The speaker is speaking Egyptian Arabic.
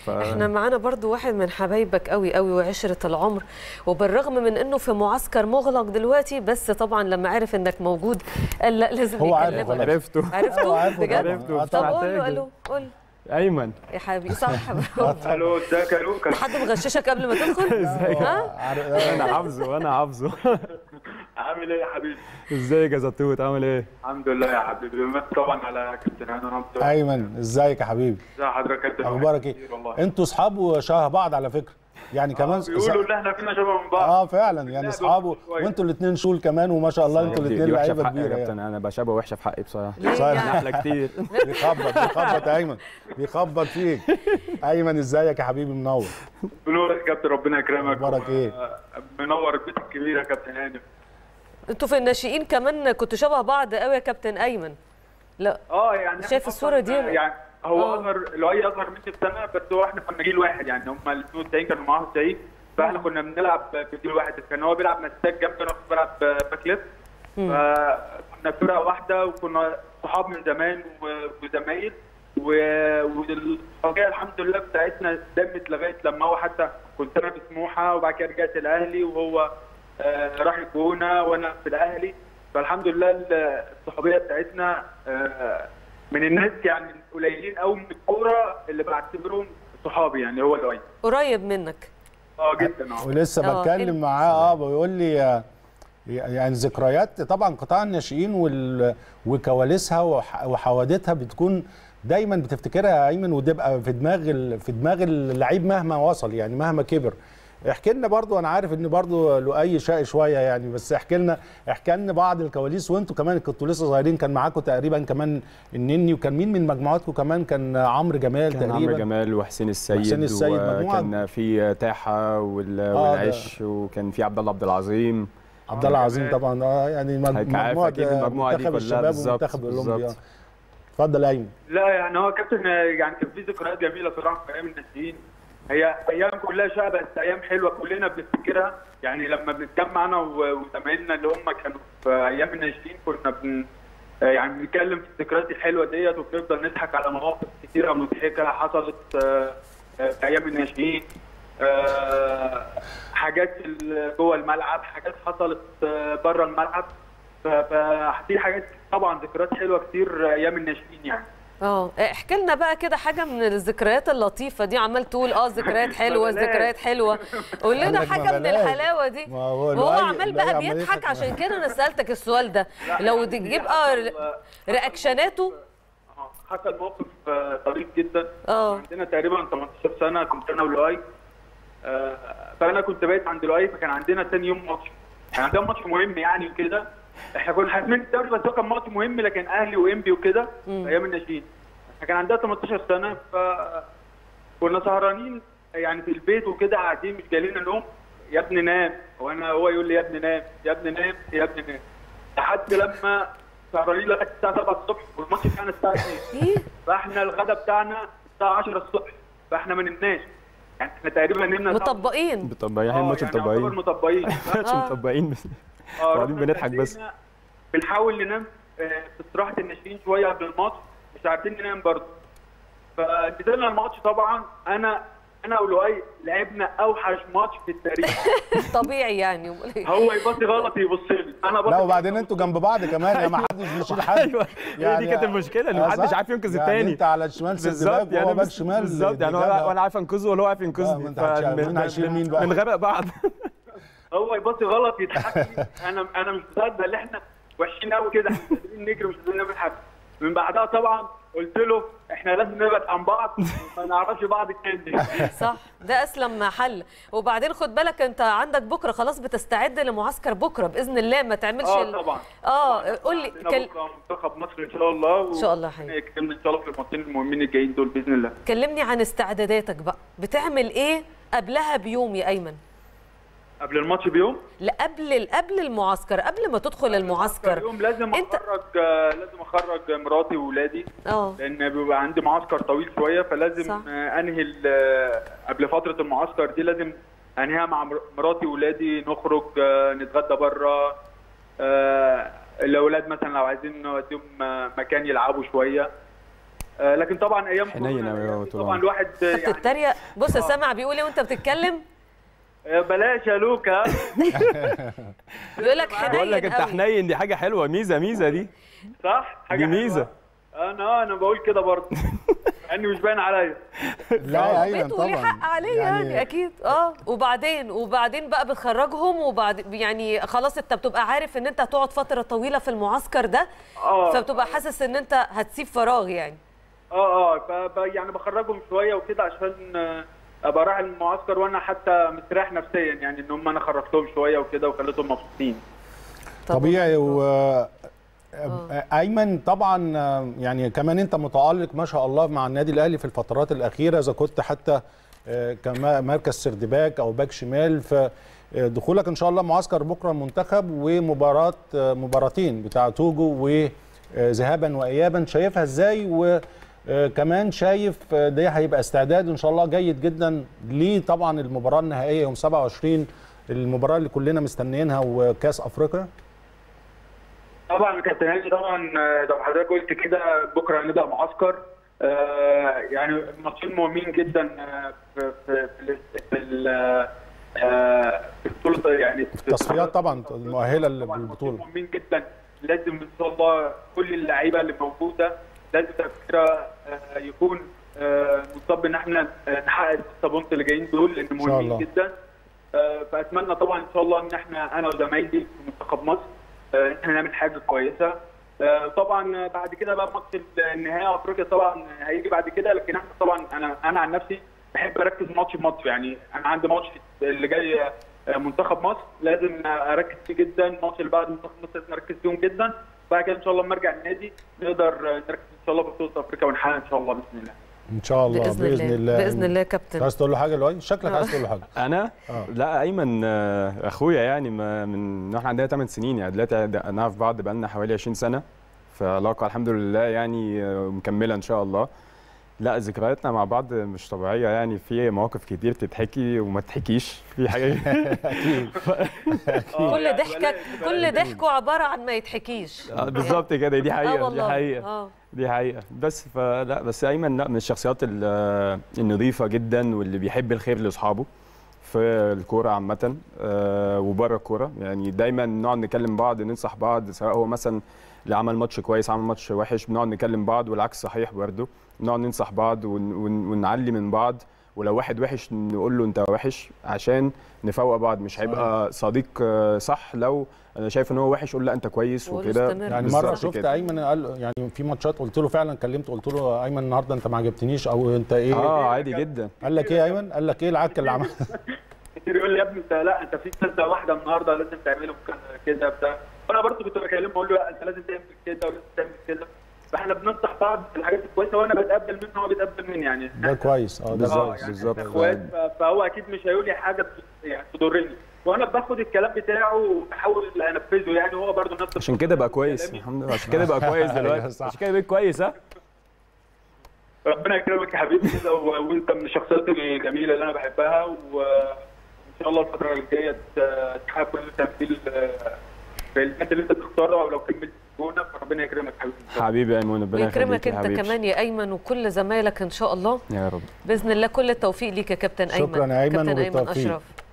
ف... احنا معانا برضو واحد من حبايبك قوي قوي وعشرة العمر وبالرغم من انه في معسكر مغلق دلوقتي بس طبعا لما عرف انك موجود قال لا لازم هو عارف يكلمك. خلاص. عرفته هو عرفته عارفه بجد طبعاً. عرفته. آه، طب طبعاً. قول له محتاج. الو قول ايمن يا حبيبي صح الو ازيك يا لوكا حد مغششك قبل ما تدخل ها عارف- انا حافظه انا حافظه عامل ايه يا حبيبي ازيك يا زتوت عامل ايه الحمد لله يا حبيبي بمسك طبعا على كابتن هاني رمزي ايمن ازيك يا حبيبي ازي حضرتك يا كابتن اخبارك ايه كتير والله انتوا اصحاب وشبه بعض على فكره يعني كمان بيقولوا ان احنا فينا شبه من بعض اه فعلا يعني لا، اصحابه شوية. وانتوا الاثنين شول كمان وما شاء الله انتوا دي- الاثنين دي وحشه لعيبه في حقي يا كبيره كابتن يعني انا بشابه وحشه في حقي بصراحه ليه صحيح. يعني احلى كتير بيخبط بيخبط يا ايمن بيخبط فيك ايمن ازيك يا حبيبي منور بنور يا كابتن ربنا يكرمك أخبارك إيه؟ آه، منور البيت الكبير يا كابتن هاني انتوا في الناشئين كمان كنتوا شبه بعض قوي يا كابتن ايمن لا اه يعني شايف إحنا الصورة أصلاً، دي؟ يعني هو آه. اصغر لؤي اصغر مني بسنه بس هو احنا كنا جيل واحد يعني هم ال 92 كانوا معاهم 90 فاحنا كنا بنلعب في جيل واحد كان هو بيلعب مساك جنبي وانا كنت بلعب باك ليفت فكنا فرقه واحده وكنا صحاب من زمان و- وزمايل و- والحاجه الحمد لله بتاعتنا دمت لغايه لما هو حتى كنت انا في سموحه وبعد كده رجعت الاهلي وهو آه، راح الجونه وانا في الاهلي فالحمد لله ال- الصحوبيه بتاعتنا آه، من الناس يعني قليلين قوي من الكوره اللي بعتبرهم صحابي يعني هو لؤي قريب منك اه جدا اه ولسه آه، بتكلم إنت- معاه اه بيقول لي آه، يعني ذكريات طبعا قطاع الناشئين وال- وكواليسها وح- وحوادثها بتكون دايما بتفتكرها يا ايمن وتبقى في دماغ ال- في دماغ اللعيب مهما وصل يعني مهما كبر احكي لنا برضو انا عارف ان برضو لؤي شقي شويه يعني بس احكي لنا احكي لنا بعض الكواليس وانتوا كمان كنتوا لسه صغيرين كان معاكم تقريبا كمان النني وكان مين من مجموعاتكم كمان كان عمرو جمال كان عمرو تقريبا جمال وحسين السيد وحسين السيد، مجموعة- وكان في تاحه وال- ده- والعش وكان في عبد الله عبد العظيم عبد الله العظيم طبعا اه يعني مج- هيك عارف مجموعه أكيد المجموعة دي منتخب كلها الشباب بالظبط، ومنتخب الاولمبي بالظبط. آه. اتفضل يا ايمن لا يعني هو كابتن يعني كان في ذكريات جميله صراحه في ايام الناشئين هي ايام كلها شقه بس ايام حلوه كلنا بنفتكرها يعني لما بنتجمع انا و- وزمايلنا اللي هم كانوا في ايام الناشئين كنا بن يعني بنتكلم في الذكريات الحلوه ديت وبنفضل نضحك على مواقف كتيره مضحكه حصلت آه، آه، في ايام الناشئين آه، حاجات ال- جوه الملعب حاجات حصلت بره الملعب ف- ففي حاجات طبعا ذكريات حلوه كتير ايام الناشئين يعني اه احكي لنا بقى كده حاجه من الذكريات اللطيفه دي عمال تقول اه ذكريات حلوه بلاش. ذكريات حلوه قول لنا قال لك ما حاجه من بلاش. الحلاوه دي ما هو وهو لؤي- عمال لؤي بقى عمال بيضحك يضحك. عشان كده انا سالتك السؤال ده لو تجيب اه رياكشناته آه، حصل موقف آه، طريف جدا اه عندنا تقريبا 18 سنه كنت انا ولؤي آه، فانا كنت بايت عند لؤي فكان عندنا ثاني يوم ماتش كان عندنا ماتش مهم يعني وكده احنا كنا حاسمين الدوري بس هو كان ماتش مهم لكن اهلي وانبي وكده في ايام الناشئين احنا كان عندنا 18 سنه ف كنا سهرانين يعني في البيت وكده قاعدين مش جايلنا نوم يا ابني نام وانا هو يقول لي يا ابني نام يا ابني نام يا ابني نام لحد لما سهرانين لغايه الساعه 7 الصبح والماتش بتاعنا الساعه 2 ايه فاحنا الغدا بتاعنا الساعه 10 الصبح فاحنا ما نمناش يعني احنا تقريبا نمنا الساعة- مطبقين مطبقين آه، الماتش يعني يعتبر مطبقين مطبقين الماتش مطبقين بس آه، قاعدين رحنا بنضحك بس. اتغدينا، بنحاول ننام آه، في استراحه الناشئين شويه قبل الماتش مش عارفين ننام برضه فنزلنا الماتش طبعا انا انا ولؤي لعبنا اوحش ماتش في التاريخ طبيعي يعني أمال إيه؟ هو يبصي غلط يبص لي انا بصي لا وبعدين انتوا جنب بعض كمان يا ما حدش بيشيل حد ايوه هي دي كانت المشكله ان آه، محدش صح؟ عارف ينقذ يعني التاني انت على الشمال سد بالظبط باك وهو باك بس- شمال بالظبط يعني دي هو جابها. ولا عارف انقذه ولا هو عارف آه، ما ينقذني انت هتشيل- مين هيشيل مين بقى؟ من غباء بعض هو يبصي غلط يضحك لي انا انا مش مصدق ان احنا وحشين قوي كده احنا مش قادرين نجري مش قادرين نعمل حاجه من بعدها طبعا قلت له احنا لازم نبعد عن بعض ما نعرفش بعض تاني صح ده اسلم حل وبعدين خد بالك انت عندك بكره خلاص بتستعد لمعسكر بكره باذن الله ما تعملش اه ال- طبعا اه قول لي عندنا كل... بكره منتخب مصر ان شاء الله إن شاء الله يا حبيبي. يكمل ان شاء الله في الماتشين المهمين الجايين دول باذن الله كلمني عن استعداداتك بقى بتعمل ايه قبلها بيوم يا ايمن قبل الماتش بيوم لا قبل قبل المعسكر قبل ما تدخل المعسكر يوم لازم انت- اخرج آه، لازم اخرج مراتي واولادي اه لان بيبقى عندي معسكر طويل شويه فلازم صح. آه، انهي ال- آه، قبل فتره المعسكر دي لازم انهيها مع مر- مراتي واولادي نخرج آه، نتغدى بره آه، الاولاد مثلا لو عايزين نوديهم آه، مكان يلعبوا شويه آه، لكن طبعا ايام حنين كورونا أوي هو يعني طول طبعا عمره. الواحد آه، انت يعني بتتريق بص سامع بيقول ايه وانت بتتكلم آه، بلاش يا لوكا بيقول لك بقول لك حنين انت قوي حنين دي حاجه حلوه ميزه ميزه دي صح حاجه دي حلوة. ميزة. انا انا بقول كده برضه اني مش باين عليا لا يا ايمن بيته ليه طبعا حق عليه يعني, يعني اكيد اه وبعدين وبعدين بقى بتخرجهم وبعد يعني خلاص انت بتبقى عارف ان انت هتقعد فتره طويله في المعسكر ده اه فبتبقى حاسس ان انت هتسيب فراغ يعني اه اه ف- ف- يعني بخرجهم شويه وكده عشان آه، ابقى رايح المعسكر وانا حتى مستريح نفسيا يعني ان هم انا خرجتهم شويه وكده وخليتهم مبسوطين طبعاً. طبيعي و ايمن طبعا آه، يعني كمان انت متالق ما شاء الله مع النادي الاهلي في الفترات الاخيره اذا كنت حتى آه، كمركز سردباك او باك شمال فدخولك ان شاء الله معسكر بكره المنتخب ومباراه آه، مباراتين بتاع توجو وذهابا وايابا شايفها ازاي وكمان شايف آه، ده هيبقى استعداد ان شاء الله جيد جدا ليه طبعا المباراه النهائيه يوم 27 المباراه اللي كلنا مستنيينها وكاس افريقيا طبعا يا كابتن هاني طبعا آه، زي ما حضرتك قلت كده بكره هنبدا معسكر آه، يعني ماتشين مهمين جدا آه، في في في ال- في ال- آه، في البطوله يعني في التصفيات طبعا المؤهله طبعاً للبطوله ماتشين مهمين جدا لازم ان شاء الله كل اللعيبه اللي موجوده لازم تفكيرها آه، يكون آه، منصب ان احنا آه، نحقق الستة بونت اللي جايين دول لان الله. مهمين جدا آه، فاتمنى طبعا ان شاء الله ان احنا انا وزمايلي في منتخب مصر آه، ان احنا نعمل حاجه كويسه آه، طبعا بعد كده بقى ماتش النهائي افريقيا طبعا هيجي بعد كده لكن احنا طبعا انا انا عن نفسي بحب اركز ماتش بماتش يعني انا عندي ماتش اللي جاي آه، منتخب مصر لازم اركز فيه جدا الماتش اللي بعد منتخب مصر لازم اركز فيهم جدا بعد كده ان شاء الله لما ارجع النادي نقدر آه، نركز ان شاء الله في بطوله افريقيا ونحقق ان شاء الله باذن الله ان شاء الله باذن, باذن الله باذن الله يا كابتن عايز تقول له حاجه لؤي شكلك عايز تقول له حاجه انا آه. لا ايمن آه، اخويا يعني ما من احنا عندنا 8 سنين يعني دلوقتي نعرف بعض بقالنا حوالي 20 سنه فعلاقه الحمد لله يعني آه، مكمله ان شاء الله لا ذكرياتنا مع بعض مش طبيعيه يعني في مواقف كتير تتحكي وما تتحكيش في حاجه آه، كل يعني ضحكك بلاش- كل ضحكه عباره عن ما يتحكيش آه، بالظبط كده دي اه حقيقه دي والله حقيقه اه دي حقيقة بس فلا بس أيمن لا من الشخصيات ال- النظيفة جدا واللي بيحب الخير لأصحابه في الكورة عامة آه، وبره الكورة يعني دايما نقعد نكلم بعض ننصح بعض سواء هو مثلا اللي عمل ماتش كويس عمل ماتش وحش بنقعد نكلم بعض والعكس صحيح برضه نقعد ننصح بعض ون- ون- ونعلي من بعض ولو واحد وحش نقول له انت وحش عشان نفوق بعض مش هيبقى صديق آه، صح لو انا شايف ان هو وحش قول لا انت كويس وقول وكده استمر. يعني بالظبط مره شفت كده. ايمن قال يعني في ماتشات قلت له فعلا كلمته قلت له ايمن النهارده انت ما عجبتنيش او انت ايه اه عادي جدا قال لك ايه يا ايمن قال لك ايه العك اللي عملته كتير يقول لي يا ابني انت لا انت في كذا واحده النهارده لازم تعمله كده بتاع وانا برضه كنت بكلمه اقول له لا انت لازم تعمل كده ولازم تعمل كده فاحنا بننصح بعض في الحاجات الكويسه وانا بتقبل منه وهو بيتقبل مني يعني ده كويس اه ده بالظبط. اه كويس يعني بالظبط. احنا اخوات ف- فهو اكيد مش هيقول لي حاجه ت- يعني تضرني وانا باخد الكلام بتاعه وبحاول انفذه يعني هو برضه نفس عشان كده بقى كويس كلامي. الحمد لله عشان كده بقى كويس أيوة دلوقتي صح. عشان كده بقيت كويس ها ربنا يكرمك يا حبيبي كده و- وانت من الشخصيات الجميله اللي انا بحبها وان شاء الله الفتره الجايه ت- تحقق كل التمثيل آه، في المكان اللي انت تختاره او لو كملت جونه فربنا يكرمك حبيبي حبيبي يا ايمون ربنا ويكرمك يخليك يا انت حبيبي. كمان يا ايمن وكل زمايلك ان شاء الله يا رب باذن الله كل التوفيق ليك يا كابتن ايمن شكراً يا أيمن كابتن ايمن وبالتوفيق. اشرف